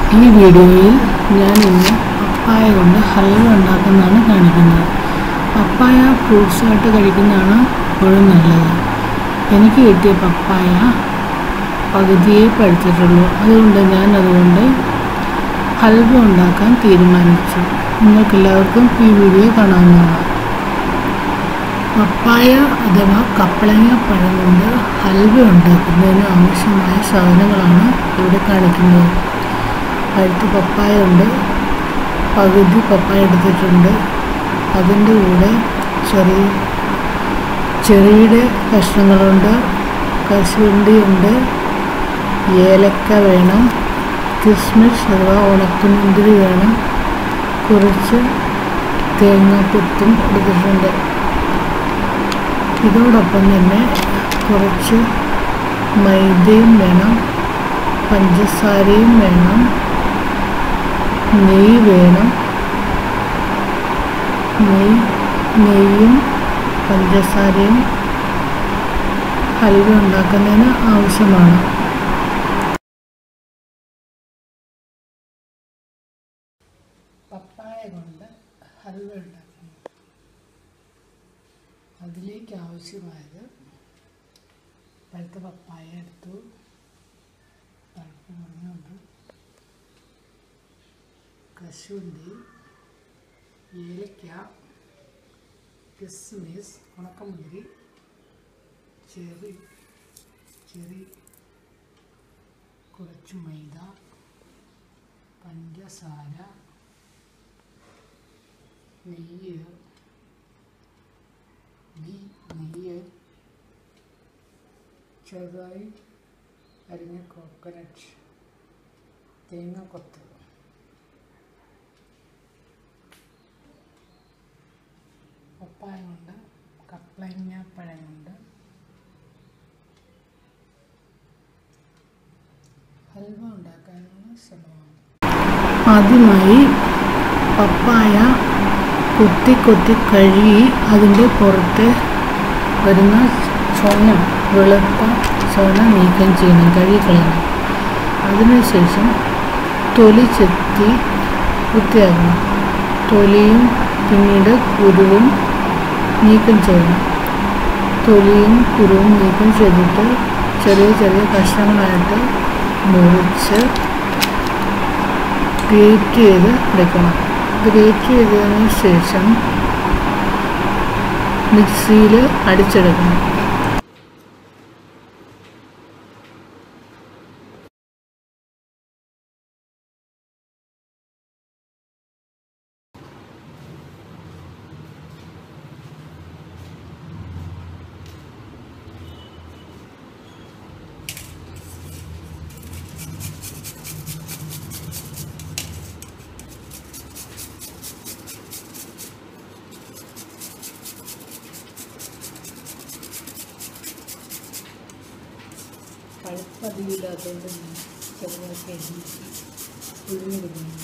ഈ വീഡിയോയിൽ ഞാൻ ഇന്ന് പപ്പായ കൊണ്ട് ഹൽവ ഉണ്ടാക്കുന്നതാണ് കാണിക്കുന്നത് പപ്പായ ഫ്രൂട്ട്സായിട്ട് കഴിക്കുന്നതാണ് എപ്പോഴും നല്ലത് എനിക്ക് കിട്ടിയ പപ്പായ പകുതിയേ പഴുത്തിട്ടുള്ളൂ അതുകൊണ്ട് ഞാൻ അതുകൊണ്ട് ഹൽവ ഉണ്ടാക്കാൻ തീരുമാനിച്ചു നിങ്ങൾക്കെല്ലാവർക്കും ഈ വീഡിയോ കാണാവുന്നതാണ് പപ്പായ അഥവാ കപ്പളങ്ങ പഴം കൊണ്ട് ഹൽവ ഉണ്ടാക്കുന്നതിന് ആവശ്യമായ സാധനങ്ങളാണ് ഇവിടെ കാണിക്കുന്നത് പഴുത്ത പപ്പായ ഉണ്ട് പകുതി പപ്പായ എടുത്തിട്ടുണ്ട് അതിൻ്റെ കൂടെ ചെറിയ ചെറിയുടെ കഷ്ണങ്ങളുണ്ട് കശുവണ്ടിയുണ്ട് ഏലക്ക വേണം കിസ്മിസ് അഥവാ ഉണക്കമുന്തിരി വേണം കുറച്ച് തേങ്ങാക്കൊത്തും എടുത്തിട്ടുണ്ട് ഇതോടൊപ്പം തന്നെ കുറച്ച് മൈദയും വേണം പഞ്ചസാരയും വേണം നെയ്യ് വേണം നെയ്യ് നെയ്യും പഞ്ചസാരയും ഹൽവ ഉണ്ടാക്കുന്നതിന് ആവശ്യമാണ് പപ്പായ കൊണ്ട് ഹൽവ ഉണ്ടാക്കുന്നു അതിലേക്ക് ആവശ്യമായത് പഴുത്ത പപ്പായ എടുത്തു പഴുപ്പ് കുറഞ്ഞുണ്ട് കശുവണ്ടി ഏലക്ക കിസ്മിസ് ഉണക്കമുന്തിരി ചെറി ചെറി കുറച്ച് മൈദ പഞ്ചസാര നെയ്യ് നെയ്യ് നെയ്യ് ചെറുതായി അരിഞ്ഞ കോക്കനട്ട് തേങ്ങാക്കൊത്ത് പപ്പായ കൊണ്ട് കപ്ലങ്ങ പഴം കൊണ്ട് ഹൽവ ഉണ്ടാക്കാനുള്ള ശ്രമമാണ് ആദ്യമായി പപ്പായ കൊത്തി കൊത്തി കഴുകി അതിൻ്റെ പുറത്ത് വരുന്ന ചൊന വെളുത്ത ചൊന നീക്കം ചെയ്യണം കഴുകി കളയണം അതിനുശേഷം തൊലി ചെത്തി വൃത്തിയാക്കണം തൊലിയും പിന്നീട് കുരുവും നീക്കം ചെയ്യണം തൊലിയും കുരുവും നീക്കം ചെയ്തിട്ട് ചെറിയ ചെറിയ കഷ്ണങ്ങളായിട്ട് മുറിച്ച് ഗ്രേറ്റ് ചെയ്ത് എടുക്കണം ഗ്രേറ്റ് ചെയ്തതിന് ശേഷം മിക്സിയിൽ അടിച്ചെടുക്കണം പഴുപ്പതില്ലാത്തതുകൊണ്ട് ചെറുതാക്കി അരിഞ്ഞ് പുഴുങ്ങിയെടുക്കുന്നു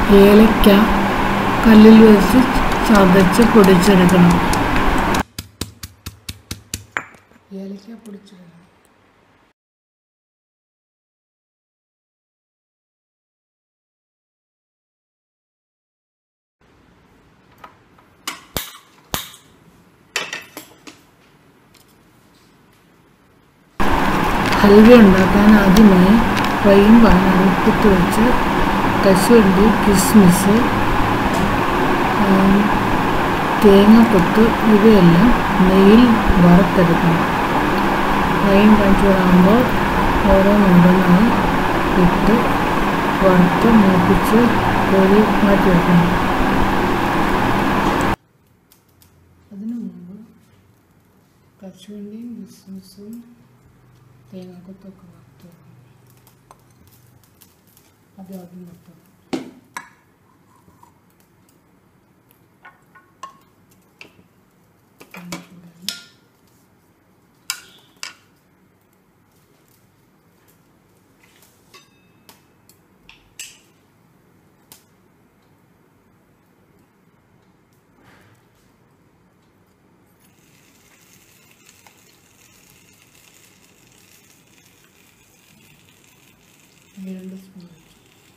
ഏലക്ക കല്ലിൽ വെച്ച് ചതച്ച് പൊടിച്ചെടുക്കണം ഏലക്ക പൊടിച്ചെടുക്കണം ഹൽവ ഉണ്ടാക്കാൻ ആദ്യമായി ഫ്രൈയും പാൻ അടുപ്പത്ത് വെച്ച് കശുവണ്ടി കിസ്മിസ് ഉം, തേങ്ങാക്കൊത്ത് ഇവയെല്ലാം നെയ്യിൽ വറുത്തെടുക്കണം ഫ്രൈയും പാൻ ചൂടാകുമ്പോൾ ഓരോന്നോരോന്നായി ഇട്ട് വറുത്ത് മൂപ്പിച്ച് കോരി മാറ്റി വെക്കണം അതിനു മുമ്പ് കശുവണ്ടിയും കിസ്മിസും തേങ്ങാക്കൊത്തൊക്കെ വറുത്ത് വെക്കണം അത് ആദ്യം വെക്കണം പാൻ ചൂടായി ഇനി രണ്ട് സ്പൂൺ വെച്ചു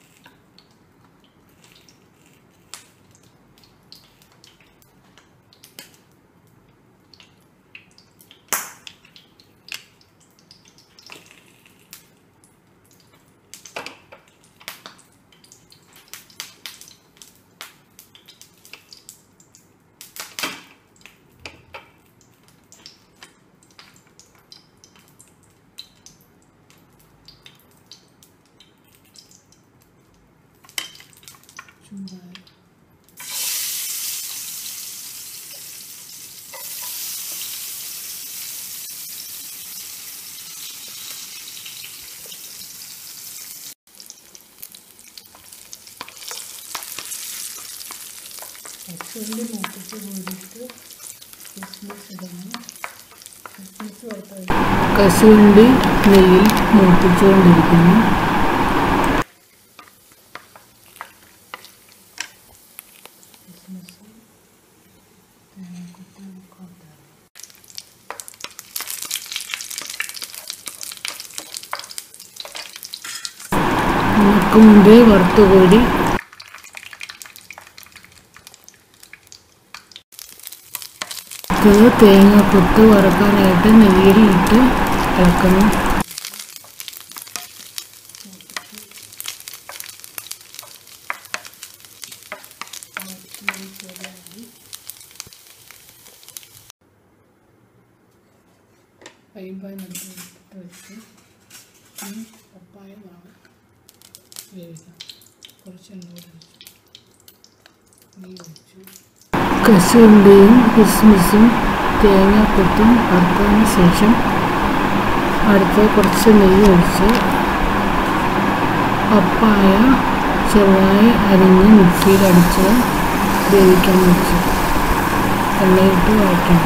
ചൂടായി കശുവണ്ടി മൂപ്പിച്ച് കോരിയിട്ട് കിസ്മിസ് ഇടുന്നു കിസ്മിസ് വറുത്ത കശുവണ്ടി നെയ്യിൽ മൂപ്പിച്ചുകൊണ്ടിരിക്കുന്നു കിസ്മിസ് തേങ്ങാക്കൊത്ത് കോട്ട ഉണക്ക മുമ്പേ വറുത്തുകോരി ഇത് തേങ്ങാക്കൊത്ത് വറുക്കാനായിട്ട് നെയ്യിൽ ഇട്ട് ഇളക്കണം പൈമ്പാൻ എടുത്ത് വെച്ച് ഇനി പപ്പായ മാവ് വേവിക്കാം കുറച്ച് എണ്ണ കൂടി ഒഴിച്ചു നെയ്യ് ഒഴിച്ചു കശുവണ്ടിയും കിസ്മിസും തേങ്ങാക്കൊത്തും വറുത്തതിന് ശേഷം അടുത്ത് കുറച്ച് നെയ്യ് ഒഴിച്ച് പപ്പായ ചെറുതായി അരിഞ്ഞ് മിക്സിയിൽ അടിച്ച് വേവിക്കാൻ വെച്ചു എണ്ണയിട്ട് വഴറ്റണം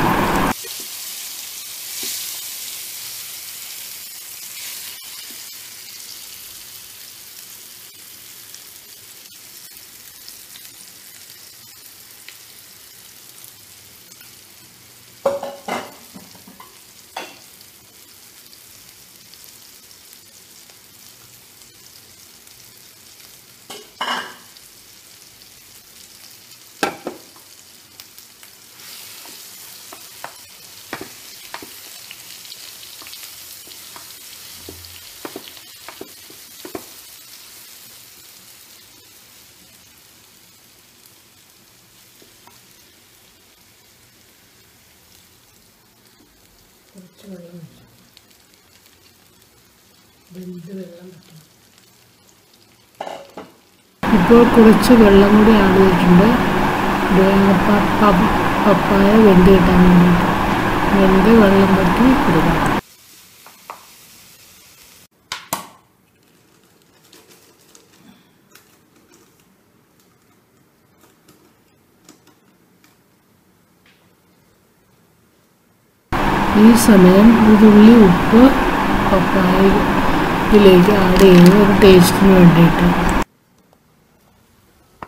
കുറച്ച് വെള്ളം വെച്ചു വെന്ത് വെള്ളം പറ്റും ഇപ്പോൾ കുറച്ച് വെള്ളം കൂടി ആഡ് ചെയ്തിട്ടുണ്ട് ഇത് പ- പ- പപ്പായ വെന്ത് കിട്ടാൻ വേണ്ടിയിട്ട് വെന്ത് വെള്ളം പറ്റി കൊടുക്കണം ഈ സമയം ഒരു തുള്ളി ഉപ്പ് പപ്പായയിലേക്ക് ആഡ് ചെയ്യുന്നത് ഒരു ടേസ്റ്റിന് വേണ്ടിയിട്ട്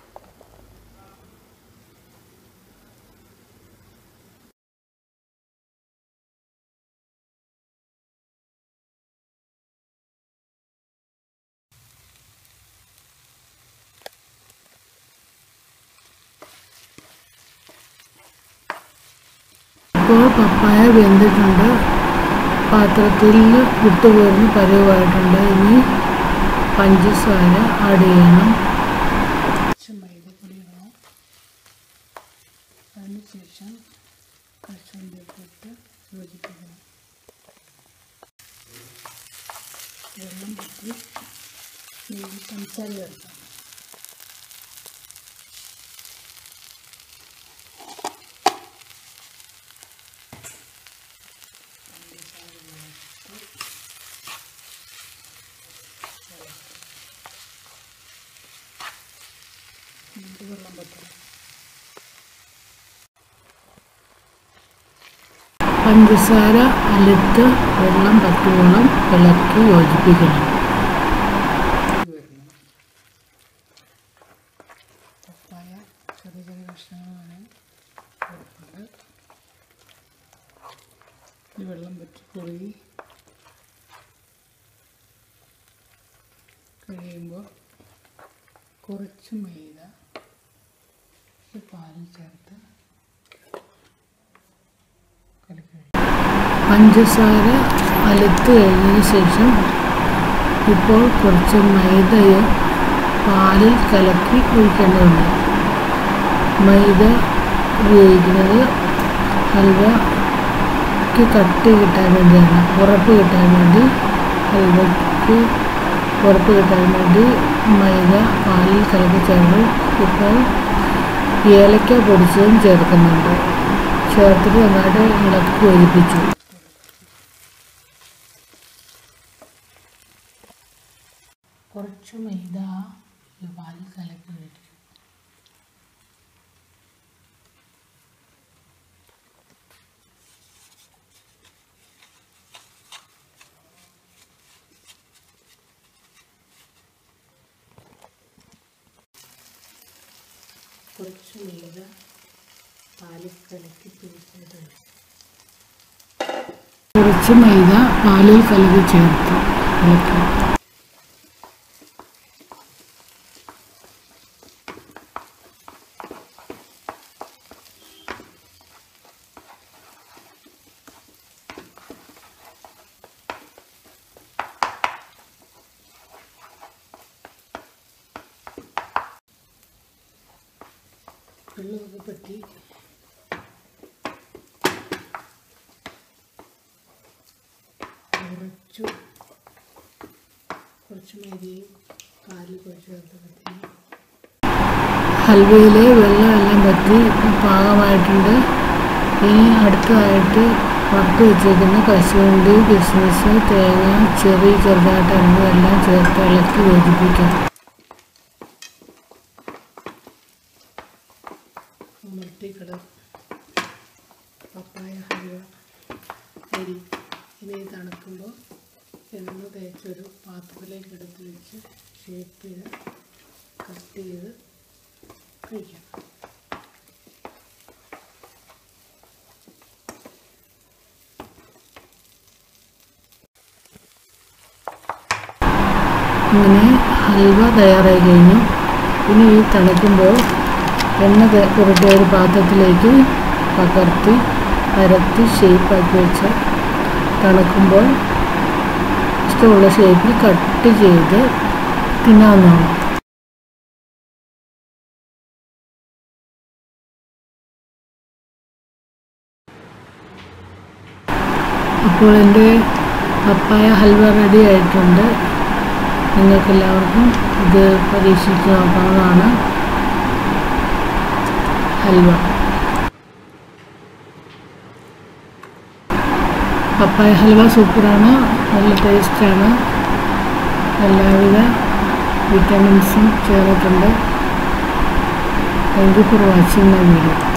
ഇപ്പോൾ പപ്പായ വെന്തിട്ടുണ്ട് പാത്രത്തിൽ വിട്ടുപോരുന്ന പരുവായിട്ടുണ്ട് ഇനി പഞ്ചസാര ആഡ് ചെയ്യണം മൈദപ്പൊടി ഇടണം അതിനുശേഷം കശുവണ്ടിയൊക്കെ യോജിപ്പിക്കണം വെള്ളം പറ്റി നെയ്യ് പഞ്ചസാര ചേർക്കാം എന്നിട്ട് വെള്ളം പറ്റണം പഞ്ചസാര അലുത്ത് വെള്ളം പറ്റുവോളം ഇളക്കി യോജിപ്പിക്കണം പപ്പായ ചെറിയ ചെറിയ കഷ്ണങ്ങളാണ് കൊടുക്കുന്നത് ഈ വെള്ളം പറ്റി കുറുകി കഴിയുമ്പോൾ കുറച്ച് മൈദ ഈ പാലിൽ ചേർത്ത് കലക്കി പഞ്ചസാര അലുത്ത് കഴിഞ്ഞതിന് ശേഷം ഇപ്പോൾ കുറച്ച് മൈദയും പാലിൽ കലക്കി ഒഴിക്കേണ്ടതുണ്ട് മൈദ ഉപയോഗിക്കുന്നത് ഹൽവയ്ക്ക് കട്ടി കിട്ടാൻ വേണ്ടിയാണ് ഉറപ്പ് കിട്ടാൻ വേണ്ടി ഹൽവയ്ക്ക് ഉറപ്പ് കിട്ടാൻ വേണ്ടി മൈദ പാലിൽ കലക്കി ചേർത്ത് ഇപ്പോൾ ഏലക്ക പൊടിച്ചതും ചേർക്കുന്നുണ്ട് ചേർത്തിട്ട് നന്നായിട്ട് ഇളക്കി യോജിപ്പിച്ചു കുറച്ച് മൈദ ഈ പാലിൽ കലക്കി ഒഴിക്കും കുറച്ച് മൈദ പാലിൽ കലക്കി പിടിച്ചിട്ട് കുറച്ച് മൈദ പാലിൽ കലക്കി ചേർത്ത് ഇളക്കി വെള്ളമൊക്കെ പറ്റി കുറച്ചു കുറച്ച് മരിയും പാലിൽ കുഴച്ച് ചേർത്തപ്പോഴത്തേന് ഹൽവയിലെ വെള്ളമെല്ലാം പറ്റി പാകമായിട്ടുണ്ട് ഇനി അടുത്തതായിട്ട് വറുത്ത് വെച്ചേക്കുന്ന കശുവണ്ടി കിസ്മിസ് തേങ്ങ ചെറിയ ചെറുതായിട്ട് അരിഞ്ഞതെല്ലാം ചേർത്ത് ഇളക്കി യോജിപ്പിക്കാം മൾട്ടിക്കട പപ്പായ ഹൽവ അരി ഇനി തണുക്കുമ്പോൾ എണ്ണ തേച്ചൊരു പാത്രത്തിലേക്ക് എടുത്ത് വെച്ച് ഷേപ്പ് ചെയ്ത് കട്ട് ചെയ്ത് കഴിക്കാം ഇങ്ങനെ ഹൽവ തയ്യാറായി കഴിഞ്ഞു ഇനി ഈ തണുക്കുമ്പോൾ എണ്ണ തെ- പുരട്ടിയ ഒരു പാത്രത്തിലേക്ക് പകർത്തി പരത്തി ഷേപ്പാക്കി വെച്ച് തണുക്കുമ്പോൾ ഇഷ്ടമുള്ള ഷേപ്പിൽ കട്ട് ചെയ്ത് തിന്നാവുന്നതാണ് അപ്പോൾ എൻ്റെ പപ്പായ ഹൽവ റെഡി ആയിട്ടുണ്ട് നിങ്ങൾക്കെല്ലാവർക്കും ഇത് പരീക്ഷിച്ച് നോക്കാവുന്നതാണ് ഹൽവ പപ്പായ ഹൽവ സൂപ്പറാണ് നല്ല ടേസ്റ്റാണ് എല്ലാവിധ വിറ്റാമിൻസും ചേർന്നിട്ടുണ്ട് thank you for watching my video